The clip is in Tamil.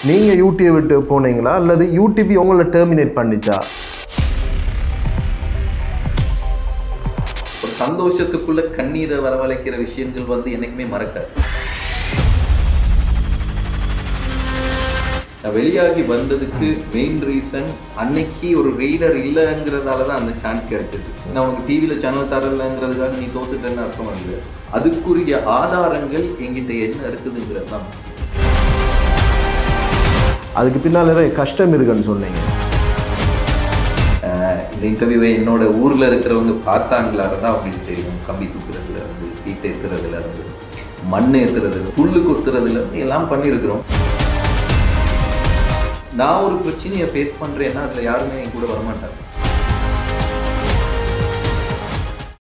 நீங்கள் யூடியூப் விட்டு போனீங்களா அல்லது யூடியூப் உங்களை டெர்மினேட் பண்ணிச்சா ஒரு சந்தோஷத்துக்குள்ள கண்ணீரை வரவழைக்கிற விஷயங்கள் வந்து என்னைக்குமே மறக்காது நான் வெளியாகி வந்ததுக்கு மெயின் ரீசன் அன்னைக்கு ஒரு ரீடர் இல்லைங்கிறதால தான் அந்த சான்ஸ் கிடைச்சது நான் உனக்கு டிவியில் சேனல் தரலைங்கிறதுக்காக நீ தோத்துட்டேன்னு அர்த்தம் இல்லை அதுக்குரிய ஆதாரங்கள் என்கிட்ட என்ன இருக்குதுங்கிறது தான் அதுக்கு பின்னால் நிறைய கஷ்டம் இருக்குன்னு சொன்னீங்க ஆஹ் இந்த இன்டர்வியூவை என்னோட ஊர்ல இருக்கிறவங்க பார்த்தாங்களா தான் அவங்களுக்கு தெரியும் கம்பி தூக்குறதுல இருந்து சீட் ஏத்துறதுல இருந்து மண் ஏத்துறதுல புல்லு கொத்துறதுல இருந்து எல்லாம் பண்ணியிருக்கிறோம் நான் ஒரு பிரச்சனையை ஃபேஸ் பண்றேன்னா அதுல யாருமே என் கூட வரமாட்டாங்க